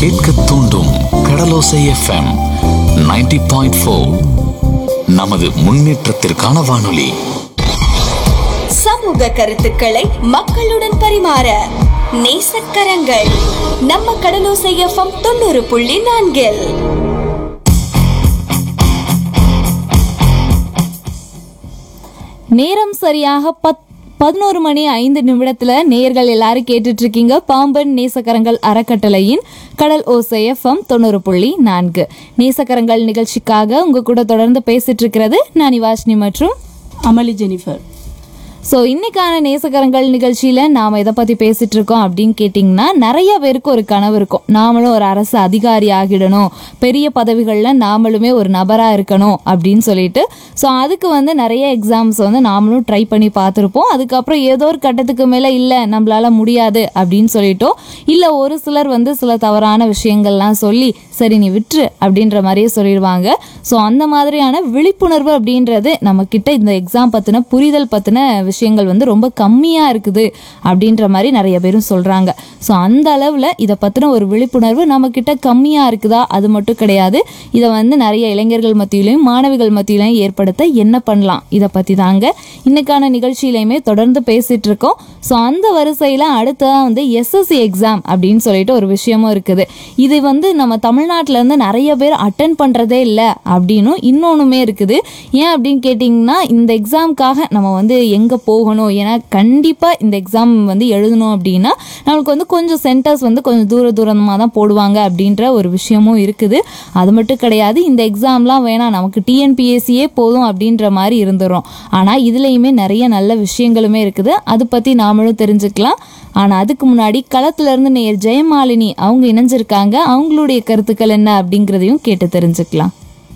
கேட்க தூண்டும் கடலோசை FM 90.4 point நமது முன்னேற்றத்திற்கான வானொலி சமூக கருத்துக்களை மக்களுடன் பரிமாற நேசக்கரங்கள் நம்ம கடலோசை எஃப்எம் தொண்ணூறு புள்ளி நான்கில் நேரம் சரியாக பத் பதினோரு மணி ஐந்து நிமிடத்துல நேயர்கள் எல்லாரும் கேட்டுட்டு இருக்கீங்க பாம்பன் நேசக்கரங்கள் அறக்கட்டளையின் கடல் ஓசை எஃப்எம் தொண்ணூறு புள்ளி நான்கு நேசக்கரங்கள் நிகழ்ச்சிக்காக உங்க கூட தொடர்ந்து பேசிட்டு இருக்கிறது நான் நிவாஷினி மற்றும் அமளி ஜெனிஃபர் ஸோ இன்னைக்கான நேசக்கரங்கள் நிகழ்ச்சியில் நாம் எதை பற்றி பேசிட்டு இருக்கோம் அப்படின்னு கேட்டிங்கன்னா நிறைய பேருக்கு ஒரு கனவு இருக்கும் நாமளும் ஒரு அரசு அதிகாரி ஆகிடணும் பெரிய பதவிகளில் நாமளுமே ஒரு நபராக இருக்கணும் அப்படின்னு சொல்லிட்டு ஸோ அதுக்கு வந்து நிறைய எக்ஸாம்ஸ் வந்து நாமளும் ட்ரை பண்ணி பார்த்துருப்போம் அதுக்கப்புறம் ஏதோ ஒரு கட்டத்துக்கு மேலே இல்லை நம்மளால முடியாது அப்படின்னு சொல்லிட்டோம் இல்லை ஒரு சிலர் வந்து சில தவறான விஷயங்கள்லாம் சொல்லி சரி நீ விட்டுரு அப்படின்ற மாதிரியே சொல்லிடுவாங்க ஸோ அந்த மாதிரியான விழிப்புணர்வு அப்படின்றது நம்ம கிட்ட இந்த எக்ஸாம் பற்றின புரிதல் பற்றின விஷயங்கள் வந்து ரொம்ப கம்மியாக இருக்குது அப்படின்ற மாதிரி நிறைய பேரும் சொல்கிறாங்க ஸோ அந்த அளவில் இதை பற்றின ஒரு விழிப்புணர்வு நம்மக்கிட்ட கம்மியாக இருக்குதா அது மட்டும் கிடையாது இதை வந்து நிறைய இளைஞர்கள் மத்தியிலையும் மாணவிகள் மத்தியிலையும் ஏற்படுத்த என்ன பண்ணலாம் இதை பற்றி தாங்க இன்னைக்கான நிகழ்ச்சியிலையுமே தொடர்ந்து பேசிட்டு இருக்கோம் ஸோ அந்த வரிசையில் அடுத்ததான் வந்து எஸ்எஸ்சி எக்ஸாம் அப்படின்னு சொல்லிட்டு ஒரு விஷயமும் இருக்குது இது வந்து நம்ம தமிழ்நாட்டில் இருந்து நிறைய பேர் அட்டன் பண்ணுறதே இல்லை அப்படின்னும் இன்னொன்றுமே இருக்குது ஏன் அப்படின்னு கேட்டிங்கன்னா இந்த எக்ஸாமுக்காக நம்ம வந்து எங்கே போகணும் ஏன்னா கண்டிப்பாக இந்த எக்ஸாம் வந்து எழுதணும் அப்படின்னா நம்மளுக்கு வந்து கொஞ்சம் சென்டர்ஸ் வந்து கொஞ்சம் தூர தூரமாக தான் போடுவாங்க அப்படின்ற ஒரு விஷயமும் இருக்குது அது மட்டும் கிடையாது இந்த எக்ஸாம்லாம் வேணாம் நமக்கு டிஎன்பிஎஸ்சியே போதும் அப்படின்ற மாதிரி இருந்துடும் ஆனால் இதுலேயுமே நிறைய நல்ல விஷயங்களுமே இருக்குது அதை பற்றி நாமளும் தெரிஞ்சுக்கலாம் ஆனால் அதுக்கு முன்னாடி களத்துல இருந்து நேர் ஜெயமாலினி அவங்க இணைஞ்சிருக்காங்க அவங்களுடைய கருத்துக்கள் என்ன அப்படிங்கிறதையும் கேட்டு தெரிஞ்சுக்கலாம்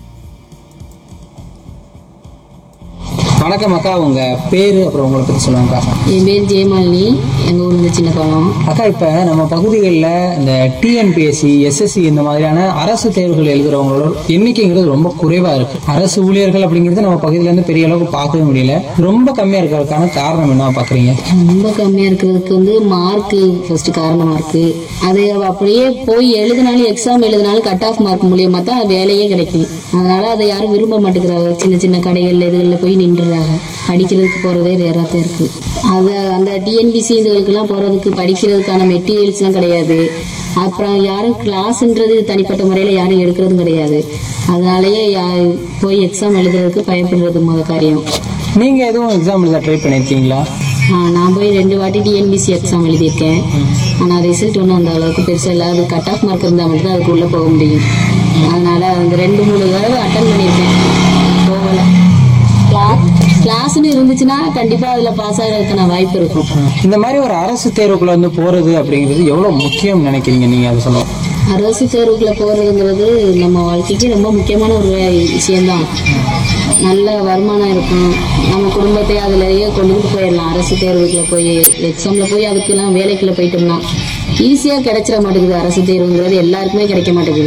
வணக்கம் அக்கா உங்க பேரு அப்புறம் உங்களை பத்தி சொல்லுங்க அக்கா என் பேர் ஜெயமாலினி எங்கள் ஊர் வந்து சின்ன குளம் அக்கா இப்ப நம்ம பகுதிகளில் இந்த டிஎன்பிஎஸ்சி எஸ்எஸ்சி இந்த மாதிரியான அரசு தேர்வுகள் எழுதுறவங்களோட எண்ணிக்கைங்கிறது ரொம்ப குறைவா இருக்கு அரசு ஊழியர்கள் அப்படிங்கிறது நம்ம பகுதியில இருந்து பெரிய அளவுக்கு பார்க்கவே முடியல ரொம்ப கம்மியா இருக்கிறதுக்கான காரணம் என்ன பாக்குறீங்க ரொம்ப கம்மியாக இருக்கிறதுக்கு வந்து மார்க்கு ஃபர்ஸ்ட் காரணமாக இருக்கு அது அப்படியே போய் எழுதினாலும் எக்ஸாம் எழுதினாலும் கட் ஆஃப் மார்க் மூலியமா தான் வேலையே கிடைக்கும் அதனால அதை யாரும் விரும்ப மாட்டேங்கிறாங்க சின்ன சின்ன கடைகள்ல இதுகளில் போய் நின்றுறாங்க படிக்கிறதுக்கு போறதே ரேராக தான் இருக்கு அது அந்த டிஎன்பிசி இதுகளுக்கெல்லாம் போறதுக்கு படிக்கிறதுக்கான மெட்டீரியல்ஸ்லாம் கிடையாது அப்புறம் யாரும் கிளாஸ்ன்றது தனிப்பட்ட முறையில் யாரும் எடுக்கிறதும் கிடையாது அதனாலயே யா- போய் எக்ஸாம் எழுதுறதுக்கு பயப்படுறது முத காரியம் நீங்க எதுவும் எக்ஸாம் எழுத ட்ரை பண்ணிருக்கீங்களா ஆ, நான் போய் ரெண்டு வாட்டி டிஎன்பிசி எக்ஸாம் எழுதியிருக்கேன் ஆனால் ரிசல்ட் ஒன்றும் அந்த அளவுக்கு பெருசாக இல்லை அது கட் ஆஃப் மார்க் இருந்தால் மட்டும் தான் அதுக்குள்ளே போக முடியும் அதனால அந்த ரெண்டு மூணு தடவை அட்டன் பண்ணியிருக்கேன் போகலை கிளாஸ் கிளாஸ்னு இருந்துச்சுன்னா கண்டிப்பாக அதில் பாஸ் ஆகிறதுக்கான வாய்ப்பு இருக்கும் இந்த மாதிரி ஒரு அரசு தேர்வுக்குள்ள வந்து போறது அப்படிங்கிறது எவ்வளவு முக்கியம் நினைக்கிறீங்க நீங்க அதை சொல்லுவோம் அரசு தேர்வுக்குள்ள போகிறதுங்கிறது நம்ம வாழ்க்கைக்கு ரொம்ப முக்கியமான ஒரு வே- விஷயம்தான் நல்ல வருமானம் இருக்கும் நம்ம குடும்பத்தை அதுலயே கொண்டுகிட்டு போயிடலாம் அரசு தேர்வுக்குள்ள போய் எக்ஸாம்ல போய் அதுக்கெல்லாம் வேலைக்குள்ள போயிட்டோம்னா ஈஸியாக கிடைச்சிட மாட்டேங்குது அரசு தேர்வுங்கிறது எல்லாருக்குமே கிடைக்க மாட்டேங்குது